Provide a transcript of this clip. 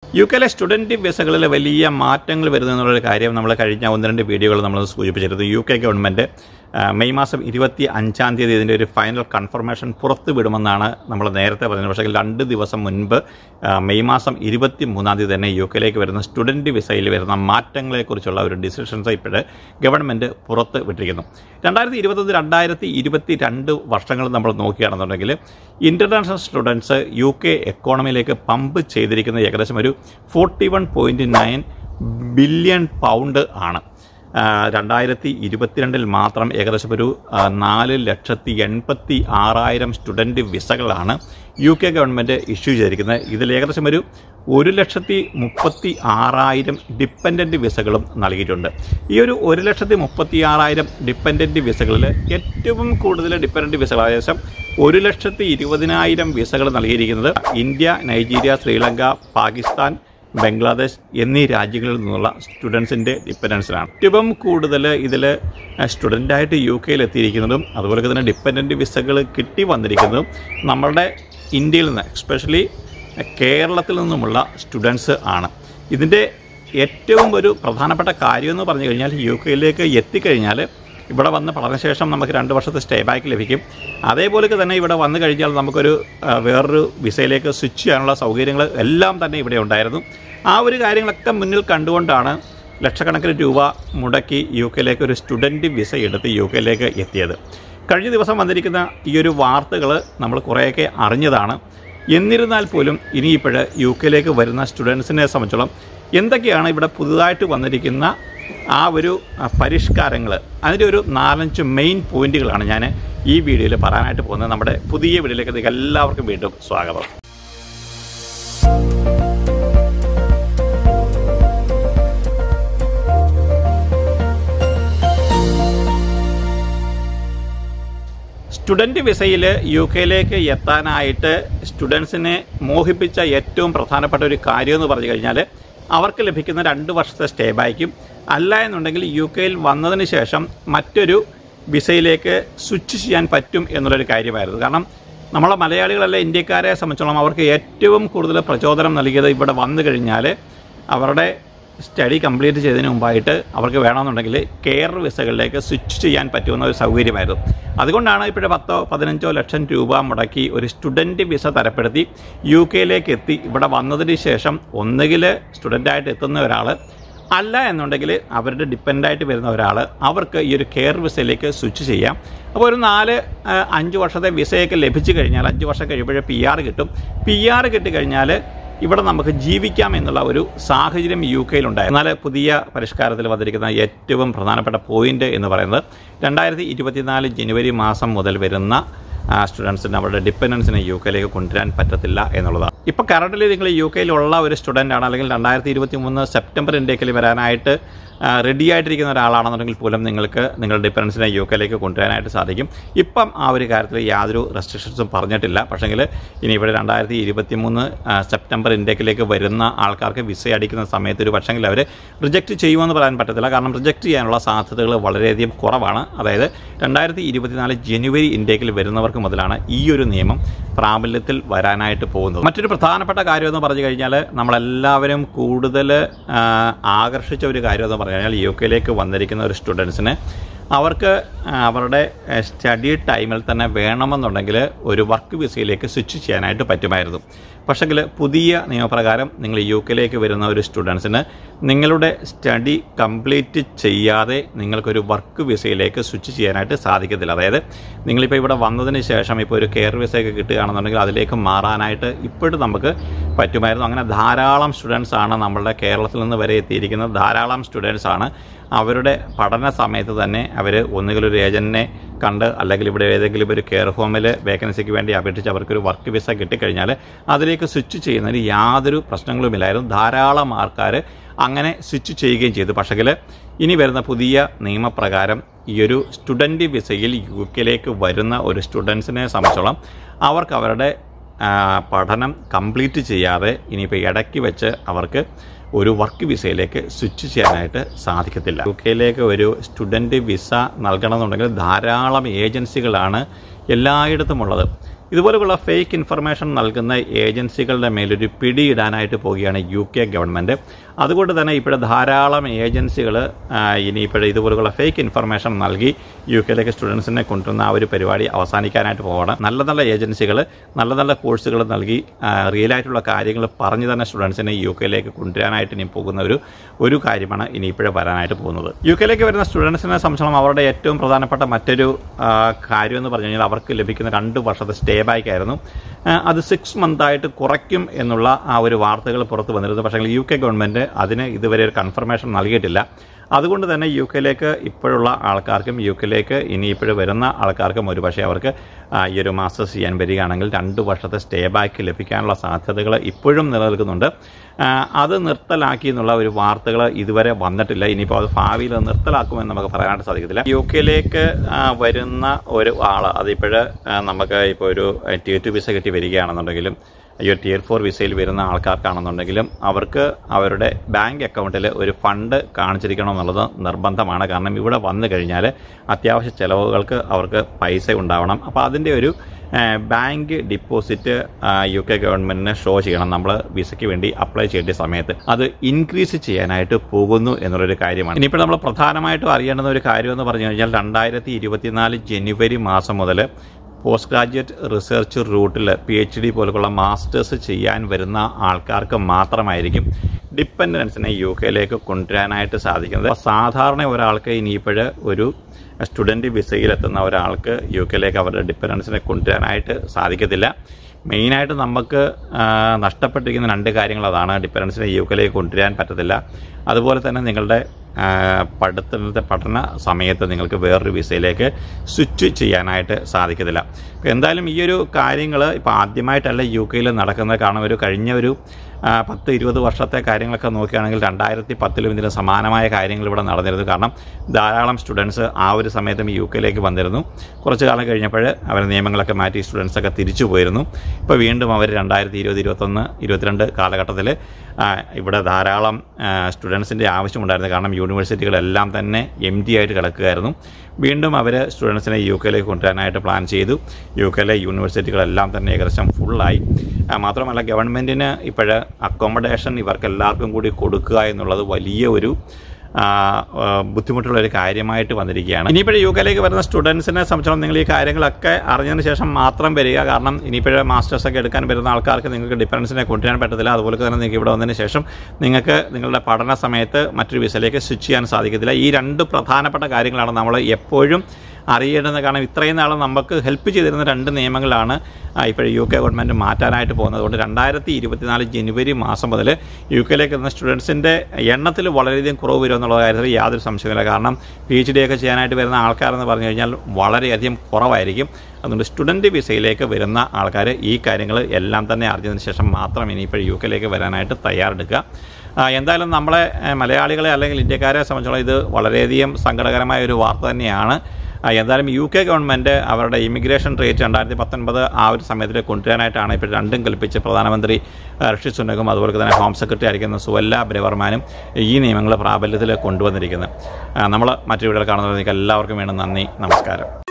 U കെയിലെ student വിസകളിൽ വലിയ മാറ്റങ്ങൾ വരുന്നു എന്നുള്ളൊരു കാര്യം നമ്മൾ കഴിഞ്ഞ ഒന്ന് രണ്ട് വീഡിയോകൾ നമ്മൾ സൂചിപ്പിച്ചിരുന്നു യു കെ ഗവൺമെൻറ് ആ, മെയ് മാസം ഇരുപത്തി അഞ്ചാം തീയതി ഇതിൻ്റെ ഒരു ഫൈനൽ കൺഫർമേഷൻ പുറത്തു വിടുമെന്നാണ് നമ്മൾ നേരത്തെ പറഞ്ഞത് പക്ഷേ രണ്ട് ദിവസം മുൻപ് ആ, മെയ് മാസം ഇരുപത്തി മൂന്നാം തീയതി തന്നെ യു കെയിലേക്ക് വരുന്ന സ്റ്റുഡൻറ്റ് വിസയിൽ വരുന്ന മാറ്റങ്ങളെക്കുറിച്ചുള്ള ഒരു ഡിസിഷൻസ് ഇപ്പോഴ് ഗവൺമെൻറ് പുറത്ത് വിട്ടിരിക്കുന്നു രണ്ടായിരത്തി ഇരുപത്തൊന്ന് രണ്ടായിരത്തി ഇരുപത്തി രണ്ട് വർഷങ്ങൾ നമ്മൾ നോക്കുകയാണെന്നുണ്ടെങ്കിൽ ഇൻ്റർനാഷണൽ സ്റ്റുഡൻസ് യു കെ എക്കോണമിയിലേക്ക് പമ്പ് ചെയ്തിരിക്കുന്നത് ഏകദേശം ഒരു forty one point nine billion pound ആണ് ആ, രണ്ടായിരത്തി ഇരുപത്തിരണ്ടിൽ മാത്രം ഏകദേശം ഒരു ആ, നാല് ലക്ഷത്തി എൺപത്തി ആറായിരം സ്റ്റുഡൻറ്റ് വിസകളാണ് യു കെ ഗവൺമെൻറ് ഇഷ്യൂ ചെയ്തിരിക്കുന്നത് ഇതിൽ ഏകദേശം ഒരു ഒരു ലക്ഷത്തി മുപ്പത്തി ആറായിരം ഡിപ്പെൻഡൻറ്റ് വിസകളും നൽകിയിട്ടുണ്ട് ഈ ഒരു ഒരു ലക്ഷത്തി മുപ്പത്തി ആറായിരം ഡിപ്പെൻഡൻറ്റ് വിസകളിൽ ഏറ്റവും കൂടുതൽ ഡിപ്പെൻഡൻറ്റ് വിസകൾ ഏകദേശം ഒരു ലക്ഷത്തി ഇരുപതിനായിരം വിസകൾ നൽകിയിരിക്കുന്നത് ഇന്ത്യ നൈജീരിയ ശ്രീലങ്ക പാകിസ്ഥാൻ ബംഗ്ലാദേശ് എന്നീ രാജ്യങ്ങളിൽ നിന്നുള്ള സ്റ്റുഡൻസിൻ്റെ ഡിപ്പെൻഡൻസിനാണ് ഏറ്റവും കൂടുതൽ ഇതിൽ സ്റ്റുഡൻ്റായിട്ട് യു കെയിൽ എത്തിയിരിക്കുന്നതും അതുപോലെ തന്നെ ഡിപ്പെൻഡൻറ്റ് വിസകൾ കിട്ടി വന്നിരിക്കുന്നതും നമ്മളുടെ ഇന്ത്യയിൽ നിന്ന് എസ്പെഷ്യലി കേരളത്തിൽ നിന്നുമുള്ള സ്റ്റുഡൻസ് ആണ് ഇതിൻ്റെ ഏറ്റവും ഒരു പ്രധാനപ്പെട്ട കാര്യം എന്ന് പറഞ്ഞു കഴിഞ്ഞാൽ യു കെയിലേക്ക് എത്തിക്കഴിഞ്ഞാൽ ഇവിടെ വന്ന് പഠനശേഷം നമുക്ക് രണ്ട് വർഷത്തെ സ്റ്റേ ബാക്ക് ലഭിക്കും അതേപോലെ തന്നെ ഇവിടെ വന്നു കഴിഞ്ഞാൽ നമുക്കൊരു ആ, വേറൊരു വിസയിലേക്ക് സ്വിച്ച് ചെയ്യാനുള്ള സൗകര്യങ്ങൾ എല്ലാം തന്നെ ഇവിടെ ഉണ്ടായിരുന്നു ആ ഒരു കാര്യങ്ങളൊക്കെ മുന്നിൽ കണ്ടുകൊണ്ടാണ് ലക്ഷക്കണക്കിന് രൂപ മുടക്കി യു കെയിലേക്ക് ഒരു സ്റ്റുഡൻറ്റ് വിസ എടുത്ത് യു കെയിലേക്ക് എത്തിയത് കഴിഞ്ഞ ദിവസം വന്നിരിക്കുന്ന ഈ ഒരു വാർത്തകൾ നമ്മൾ കുറേയൊക്കെ അറിഞ്ഞതാണ് എന്നിരുന്നാൽ പോലും ഇനിയിപ്പോൾ യു കെയിലേക്ക് വരുന്ന സ്റ്റുഡൻസിനെ സംബന്ധിച്ചോളം എന്തൊക്കെയാണ് ഇവിടെ പുതുതായിട്ട് വന്നിരിക്കുന്ന ആ ഒരു പരിഷ്കാരങ്ങൾ അതിൻ്റെ ഒരു നാലഞ്ച് മെയിൻ പോയിന്റുകളാണ് ഞാൻ ഈ വീഡിയോയിൽ പറയാനായിട്ട് പോകുന്നത് നമ്മുടെ പുതിയ വീഡിയോയിലേക്ക് നിങ്ങൾക്ക് എല്ലാവർക്കും വീണ്ടും സ്വാഗതം സ്റ്റുഡൻറ്റ് വിസയിൽ യു കെയിലേക്ക് എത്താനായിട്ട് സ്റ്റുഡൻസിനെ മോഹിപ്പിച്ച ഏറ്റവും പ്രധാനപ്പെട്ട ഒരു കാര്യം എന്ന് പറഞ്ഞു കഴിഞ്ഞാൽ അവർക്ക് ലഭിക്കുന്ന രണ്ട് വർഷത്തെ സ്റ്റേ ബാക്കും അല്ല എന്നുണ്ടെങ്കിൽ യു കെയിൽ വന്നതിന് ശേഷം മറ്റൊരു വിസയിലേക്ക് സ്വിച്ച് ചെയ്യാൻ പറ്റും എന്നുള്ളൊരു കാര്യമായിരുന്നു കാരണം നമ്മളെ മലയാളികളല്ല ഇന്ത്യക്കാരെ സംബന്ധിച്ചോളം അവർക്ക് ഏറ്റവും കൂടുതൽ പ്രചോദനം നൽകിയത് ഇവിടെ വന്നു കഴിഞ്ഞാൽ അവരുടെ സ്റ്റഡി കംപ്ലീറ്റ് ചെയ്തതിന് മുമ്പായിട്ട് അവർക്ക് വേണമെന്നുണ്ടെങ്കിൽ കെയർ വിസകളിലേക്ക് സ്വിച്ച് ചെയ്യാൻ പറ്റുന്ന ഒരു സൗകര്യമായിരുന്നു അതുകൊണ്ടാണ് ഇപ്പോഴേ പത്തോ പതിനഞ്ചോ ലക്ഷം രൂപ മുടക്കി ഒരു സ്റ്റുഡൻറ്റ് വിസ തരപ്പെടുത്തി യു കെയിലേക്ക് എത്തി ഇവിടെ വന്നതിന് ശേഷം ഒന്നുകിൽ സ്റ്റുഡൻ്റായിട്ട് എത്തുന്ന ഒരാൾ അല്ല എന്നുണ്ടെങ്കിൽ അവരുടെ ഡിപ്പെൻഡായിട്ട് വരുന്ന ഒരാൾ അവർക്ക് ഈ ഒരു കെയർ വിസയിലേക്ക് സ്വിച്ച് ചെയ്യാം അപ്പോൾ ഒരു നാല് ആ, അഞ്ച് വർഷത്തെ വിസയൊക്കെ ലഭിച്ചു കഴിഞ്ഞാൽ അഞ്ച് വർഷം കഴിയുമ്പോഴേ പി ആർ കിട്ടും പി ആർ കിട്ടിക്കഴിഞ്ഞാൽ ഇവിടെ നമുക്ക് ജീവിക്കാം എന്നുള്ള ഒരു സാഹചര്യം യു കെയിലുണ്ടായി എന്നാൽ പുതിയ പരിഷ്കാരത്തിൽ വന്നിരിക്കുന്ന ഏറ്റവും പ്രധാനപ്പെട്ട പോയിന്റ് എന്ന് പറയുന്നത് രണ്ടായിരത്തി ഇരുപത്തിനാല് ജനുവരി മാസം മുതൽ വരുന്ന സ്റ്റുഡൻസിന് അവരുടെ ഡിപ്പെൻഡൻസിനെ യു കെയിലേക്ക് കൊണ്ടുവരാൻ പറ്റത്തില്ല എന്നുള്ളതാണ് ഇപ്പോൾ കറണ്ടിൽ നിങ്ങൾ യു കെയിലുള്ള ഒരു സ്റ്റുഡൻ്റ് ആണ് അല്ലെങ്കിൽ രണ്ടായിരത്തി ഇരുപത്തി മൂന്ന് സെപ്റ്റംബർ ഇൻഡേക്കിൽ വരാനായിട്ട് റെഡി ആയിട്ടിരിക്കുന്ന ഒരാളാണെന്നുണ്ടെങ്കിൽ പോലും നിങ്ങൾക്ക് നിങ്ങളുടെ ഡിപ്പെൻഡൻസിനെ യു കെയിലേക്ക് കൊണ്ടുവരാനായിട്ട് സാധിക്കും ഇപ്പം ആ ഒരു കാര്യത്തിൽ യാതൊരു റെസ്ട്രിക്ഷൻസും പറഞ്ഞിട്ടില്ല പക്ഷേങ്കിൽ ഇനി ഇവിടെ രണ്ടായിരത്തി ഇരുപത്തി മൂന്ന് സെപ്റ്റംബർ ഇൻഡേക്കിലേക്ക് വരുന്ന ആൾക്കാർക്ക് വിസ അടിക്കുന്ന സമയത്ത് ഒരു പക്ഷെങ്കിൽ അവർ റിജക്റ്റ് ചെയ്യുമെന്ന് പറയാൻ പറ്റത്തില്ല കാരണം റിജക്റ്റ് ചെയ്യാനുള്ള സാധ്യതകൾ വളരെയധികം കുറവാണ് അതായത് രണ്ടായിരത്തി ഇരുപത്തിനാല് ജനുവരി ഇൻഡേക്കിൽ വരുന്നവർക്ക് മുതലാണ് ഈ ഒരു നിയമം പ്രാബല്യത്തിൽ വരാനായിട്ട് പോകുന്നത് മറ്റൊരു പ്രധാനപ്പെട്ട കാര്യം എന്ന് പറഞ്ഞു കഴിഞ്ഞാൽ നമ്മളെല്ലാവരും കൂടുതൽ ആ, ആകർഷിച്ച ഒരു കാര്യം എന്ന് പറഞ്ഞു കഴിഞ്ഞാൽ യു കെയിലേക്ക് വന്നിരിക്കുന്ന ഒരു സ്റ്റുഡൻസിന് അവർക്ക് ആ, അവരുടെ സ്റ്റഡി ടൈമിൽ തന്നെ വേണമെന്നുണ്ടെങ്കിൽ ഒരു വർക്ക് വിസയിലേക്ക് സ്വിച്ച് ചെയ്യാനായിട്ട് പറ്റുമായിരുന്നു പക്ഷെങ്കിൽ പുതിയ നിയമപ്രകാരം നിങ്ങൾ യു കെയിലേക്ക് വരുന്ന ഒരു സ്റ്റുഡൻസിന് നിങ്ങളുടെ സ്റ്റഡി കംപ്ലീറ്റ് ചെയ്യാതെ നിങ്ങൾക്കൊരു വർക്ക് വിസയിലേക്ക് സ്വിച്ച് ചെയ്യാനായിട്ട് സാധിക്കത്തില്ല അതായത് നിങ്ങളിപ്പോൾ ഇവിടെ വന്നതിന് ശേഷം ഇപ്പോൾ ഒരു കെയർ വിസയൊക്കെ കിട്ടുകയാണെന്നുണ്ടെങ്കിൽ അതിലേക്ക് മാറാനായിട്ട് ഇപ്പോഴും നമുക്ക് പറ്റുമായിരുന്നു അങ്ങനെ ധാരാളം സ്റ്റുഡൻസ് ആണ് നമ്മളുടെ കേരളത്തിൽ നിന്ന് വരെ എത്തിയിരിക്കുന്നത് ധാരാളം സ്റ്റുഡൻസ് ആണ് അവരുടെ പഠന സമയത്ത് തന്നെ അവർ ഒന്നുകിൽ ഒരു ഏജന്റിനെ കണ്ട് അല്ലെങ്കിൽ ഇവിടെ ഏതെങ്കിലും ഒരു കെയർ ഹോമിൽ വേക്കൻസിക്ക് വേണ്ടി അപേക്ഷിച്ച് അവർക്കൊരു വർക്ക് വിസ കിട്ടിക്കഴിഞ്ഞാൽ അതിലേക്ക് സ്വിച്ച് ചെയ്യുന്നതിന് യാതൊരു പ്രശ്നങ്ങളുമില്ലായിരുന്നു ധാരാളം ആൾക്കാർ അങ്ങനെ സ്വിച്ച് ചെയ്യുകയും ചെയ്തു പക്ഷെങ്കിൽ ഇനി വരുന്ന പുതിയ നിയമപ്രകാരം ഈ ഒരു സ്റ്റുഡൻറ്റ് വിസയിൽ യു കെയിലേക്ക് വരുന്ന ഒരു സ്റ്റുഡൻസിനെ സംബന്ധിച്ചോളം അവർക്ക് അവരുടെ ആ, പഠനം കംപ്ലീറ്റ് ചെയ്യാതെ ഇനിയിപ്പോൾ ഇടയ്ക്ക് വെച്ച് അവർക്ക് ഒരു വർക്ക് വിസയിലേക്ക് സ്വിച്ച് ചെയ്യാനായിട്ട് സാധിക്കത്തില്ല യു കെയിലേക്ക് ഒരു സ്റ്റുഡൻറ്റ് വിസ നൽകണമെന്നുണ്ടെങ്കിൽ ധാരാളം ഏജൻസികളാണ് എല്ലായിടത്തും ഉള്ളത് ഇതുപോലെയുള്ള ഫേക്ക് ഇൻഫർമേഷൻ നൽകുന്ന ഏജൻസികളുടെ മേലൊരു പിടിയിടാനായിട്ട് പോവുകയാണ് യു കെ ഗവൺമെൻറ് അതുകൊണ്ട് തന്നെ ഇപ്പോഴെ ധാരാളം ഏജൻസികൾ ഇനി ഇപ്പോഴെ ഇതുപോലുള്ള ഫേക്ക് ഇൻഫർമേഷൻ നൽകി യു കെയിലേക്ക് സ്റ്റുഡൻസിനെ കൊണ്ടുവന്ന ആ ഒരു പരിപാടി അവസാനിക്കാനായിട്ട് പോകണം നല്ല നല്ല ഏജൻസികൾ നല്ല നല്ല കോഴ്സുകൾ നൽകി റിയൽ ആയിട്ടുള്ള കാര്യങ്ങൾ പറഞ്ഞു തന്നെ സ്റ്റുഡൻസിനെ യു കെയിലേക്ക് കൊണ്ടുവരാനായിട്ട് ഇനി പോകുന്ന ഒരു ഒരു കാര്യമാണ് ഇനി ഇപ്പോഴേ വരാനായിട്ട് പോകുന്നത് യു കെയിലേക്ക് വരുന്ന സ്റ്റുഡൻസിനെ സംബന്ധിച്ചോളം അവരുടെ ഏറ്റവും പ്രധാനപ്പെട്ട മറ്റൊരു ആ, കാര്യം എന്ന് പറഞ്ഞു കഴിഞ്ഞാൽ അവർക്ക് ലഭിക്കുന്ന രണ്ട് വർഷത്തെ സ്റ്റേ ബാക്ക് ആയിരുന്നു ആ, അത് സിക്സ് മന്തായിട്ട് കുറയ്ക്കും എന്നുള്ള ആ ഒരു വാർത്തകൾ പുറത്ത് വന്നിരുന്നു പക്ഷേ യു കെ ഗവൺമെൻറ് അതിന് ഇതുവരെ ഒരു കൺഫർമേഷൻ നൽകിയിട്ടില്ല അതുകൊണ്ട് തന്നെ യു കെയിലേക്ക് ഇപ്പോഴുള്ള ആൾക്കാർക്കും യു കെയിലേക്ക് ഇനി ഇപ്പോഴും വരുന്ന ആൾക്കാർക്കും ഒരുപക്ഷെ അവർക്ക് ആ, ഈ ഒരു മാസ്റ്റേഴ്സ് ചെയ്യാൻ വരികയാണെങ്കിൽ രണ്ട് വർഷത്തെ സ്റ്റേ ബാക്ക് ലഭിക്കാനുള്ള സാധ്യതകൾ ഇപ്പോഴും നിലനിൽക്കുന്നുണ്ട് ആ, അത് നിർത്തലാക്കി എന്നുള്ള ഒരു വാർത്തകൾ ഇതുവരെ വന്നിട്ടില്ല ഇനിയിപ്പോൾ അത് ഭാവിയിൽ അത് നിർത്തലാക്കുമെന്ന് നമുക്ക് പറയാനായിട്ട് സാധിക്കത്തില്ല യു കെയിലേക്ക് ആ, വരുന്ന ഒരു ആൾ അതിപ്പോഴ് നമുക്ക് ഇപ്പോൾ ഒരു ടി ടു വിസ കിട്ടി വരികയാണെന്നുണ്ടെങ്കിലും ഈ ഒരു ടിയർ ഫോർ വിസയിൽ വരുന്ന ആൾക്കാർക്കാണെന്നുണ്ടെങ്കിലും അവർക്ക് അവരുടെ ബാങ്ക് അക്കൗണ്ടിൽ ഒരു ഫണ്ട് കാണിച്ചിരിക്കണം എന്നുള്ളത് നിർബന്ധമാണ് കാരണം ഇവിടെ വന്നു കഴിഞ്ഞാൽ അത്യാവശ്യ ചിലവുകൾക്ക് അവർക്ക് പൈസ ഉണ്ടാവണം അപ്പോൾ അതിൻ്റെ ഒരു ഏഹ്, ബാങ്ക് ഡിപ്പോസിറ്റ് ആ, യു കെ ഗവൺമെന്റിന് ഷോ ചെയ്യണം നമ്മൾ വിസയ്ക്ക് വേണ്ടി അപ്ലൈ ചെയ്യേണ്ട സമയത്ത് അത് ഇൻക്രീസ് ചെയ്യാനായിട്ട് പോകുന്നു എന്നുള്ളൊരു കാര്യമാണ് ഇനിയിപ്പോൾ നമ്മൾ പ്രധാനമായിട്ടും അറിയേണ്ടുന്ന ഒരു കാര്യം എന്ന് പറഞ്ഞു കഴിഞ്ഞാൽ രണ്ടായിരത്തി ഇരുപത്തിനാല് ജനുവരി മാസം മുതൽ പോസ്റ്റ് ഗ്രാജുവേറ്റ് റിസർച്ച് റൂട്ടിൽ പി എച്ച് ഡി പോലുള്ള മാസ്റ്റേഴ്സ് ചെയ്യാൻ വരുന്ന ആൾക്കാർക്ക് മാത്രമായിരിക്കും ഡിപ്പെൻഡൻസിനെ യു കെയിലേക്ക് കൊണ്ടുവരാനായിട്ട് സാധിക്കുന്നത് അപ്പോൾ സാധാരണ ഒരാൾക്ക് ഇനിയിപ്പോഴ് ഒരു സ്റ്റുഡൻറ് വിസയിലെത്തുന്ന ഒരാൾക്ക് യു കെയിലേക്ക് അവരുടെ ഡിപ്പെൻഡൻസിനെ കൊണ്ടുവരാനായിട്ട് സാധിക്കത്തില്ല മെയിനായിട്ട് നമുക്ക് ആ, നഷ്ടപ്പെട്ടിരിക്കുന്ന രണ്ട് കാര്യങ്ങൾ അതാണ് ഡിപ്പെൻഡൻസിനെ യു കെയിലേക്ക് കൊണ്ടുവരാൻ പറ്റത്തില്ല അതുപോലെ തന്നെ നിങ്ങളുടെ ആ, പഠിത്തത്തെ പഠന സമയത്ത് നിങ്ങൾക്ക് വേറൊരു വിസയിലേക്ക് സ്വിച്ച് ചെയ്യാനായിട്ട് സാധിക്കത്തില്ല അപ്പോൾ എന്തായാലും ഈ ഒരു കാര്യങ്ങൾ ഇപ്പോൾ ആദ്യമായിട്ടല്ല യു കെയിൽ നടക്കുന്നത് കാരണം ഒരു കഴിഞ്ഞ ഒരു ആ, പത്ത് ഇരുപത് വർഷത്തെ കാര്യങ്ങളൊക്കെ നോക്കുകയാണെങ്കിൽ രണ്ടായിരത്തി പത്തിലും ഇതിന് സമാനമായ കാര്യങ്ങൾ ഇവിടെ നടന്നിരുന്നു കാരണം ധാരാളം സ്റ്റുഡൻസ് ആ ഒരു സമയത്തും യു കെയിലേക്ക് വന്നിരുന്നു കുറച്ച് കാലം കഴിഞ്ഞപ്പോൾ അവർ നിയമങ്ങളൊക്കെ മാറ്റി സ്റ്റുഡൻസൊക്കെ തിരിച്ചു പോയിരുന്നു ഇപ്പോൾ വീണ്ടും അവർ രണ്ടായിരത്തി ഇരുപത് ഇരുപത്തൊന്ന് ഇരുപത്തിരണ്ട് കാലഘട്ടത്തിൽ ഇവിടെ ധാരാളം സ്റ്റുഡൻസിൻ്റെ ആവശ്യമുണ്ടായിരുന്നു കാരണം യൂണിവേഴ്സിറ്റികളെല്ലാം തന്നെ എം ഡി ആയിട്ട് കിടക്കുകയായിരുന്നു വീണ്ടും അവർ സ്റ്റുഡൻസിനെ യു കെയിലേക്ക് കൊണ്ടുവരാനായിട്ട് പ്ലാൻ ചെയ്തു യു കെയിലെ യൂണിവേഴ്സിറ്റികളെല്ലാം തന്നെ ഏകദേശം ഫുള്ളായി ആ, മാത്രമല്ല ഗവൺമെൻറ്റിന് ഇപ്പോഴ് അക്കോമഡേഷൻ ഇവർക്കെല്ലാവർക്കും കൂടി കൊടുക്കുക എന്നുള്ളത് വലിയ ഒരു ആ, ആ, ബുദ്ധിമുട്ടുള്ള ഒരു കാര്യമായിട്ട് വന്നിരിക്കുകയാണ് ഇനിയിപ്പോഴും യു കെയിലേക്ക് വരുന്ന സ്റ്റുഡൻസിനെ സംബന്ധിച്ചിടത്തോളം നിങ്ങൾ ഈ കാര്യങ്ങളൊക്കെ അറിഞ്ഞതിന് ശേഷം മാത്രം വരിക കാരണം ഇനിയിപ്പോഴും മാസ്റ്റേഴ്സ് ഒക്കെ എടുക്കാൻ വരുന്ന ആൾക്കാർക്ക് നിങ്ങൾക്ക് ഡിഫറൻസിനെ കൊണ്ടുവരാൻ പറ്റത്തില്ല അതുപോലെ തന്നെ നിങ്ങൾക്ക് ഇവിടെ വന്നതിന് ശേഷം നിങ്ങൾക്ക് നിങ്ങളുടെ പഠന സമയത്ത് മറ്റൊരു വിസയിലേക്ക് സ്വിച്ച് ചെയ്യാൻ സാധിക്കത്തില്ല ഈ രണ്ട് പ്രധാനപ്പെട്ട കാര്യങ്ങളാണ് നമ്മൾ എപ്പോഴും അറിയേണ്ടത് കാരണം ഇത്രയും നാളും നമുക്ക് ഹെൽപ്പ് ചെയ്തിരുന്ന രണ്ട് നിയമങ്ങളാണ് ഇപ്പോൾ യു കെ ഗവൺമെൻറ് മാറ്റാനായിട്ട് പോകുന്നത് അതുകൊണ്ട് രണ്ടായിരത്തി ഇരുപത്തിനാല് ജനുവരി മാസം മുതൽ യു കെയിലേക്ക് എത്തുന്ന സ്റ്റുഡൻസിൻ്റെ എണ്ണത്തിൽ വളരെയധികം കുറവ് വരും എന്നുള്ള കാര്യത്തിൽ യാതൊരു സംശയമില്ല കാരണം പി എച്ച് ഡി ഒക്കെ ചെയ്യാനായിട്ട് വരുന്ന ആൾക്കാരെന്ന് പറഞ്ഞു കഴിഞ്ഞാൽ വളരെയധികം കുറവായിരിക്കും അതുകൊണ്ട് സ്റ്റുഡൻറ്റ് വിസയിലേക്ക് വരുന്ന ആൾക്കാർ ഈ കാര്യങ്ങൾ എല്ലാം തന്നെ അറിഞ്ഞതിന് ശേഷം മാത്രം ഇനിയിപ്പോൾ യു കെയിലേക്ക് വരാനായിട്ട് തയ്യാറെടുക്കുക ആ, എന്തായാലും നമ്മളെ ഏഹ്, മലയാളികളെ അല്ലെങ്കിൽ ഇന്ത്യക്കാരെ സംബന്ധിച്ചോളം ഇത് വളരെയധികം സങ്കടകരമായ ഒരു വാർത്ത തന്നെയാണ് ആ, എന്തായാലും യു കെ ഗവൺമെൻറ് അവരുടെ ഇമിഗ്രേഷൻ റേറ്റ് രണ്ടായിരത്തി പത്തൊൻപത് ആ ഒരു സമയത്തിൽ കൊണ്ടുവരാനായിട്ടാണ് ഇപ്പോൾ രണ്ടും കൽപ്പിച്ച് പ്രധാനമന്ത്രി ആ, ഋഷി സുനകും അതുപോലെ തന്നെ ഹോം സെക്രട്ടറി ആയിരിക്കുന്ന സുവല്ല ബ്രവർമാനും ഈ നിയമങ്ങൾ പ്രാബല്യത്തിൽ കൊണ്ടുവന്നിരിക്കുന്നത് നമ്മൾ മറ്റു വീടുകൾ കാണുന്നതിലേക്ക് എല്ലാവർക്കും വേണം നന്ദി നമസ്കാരം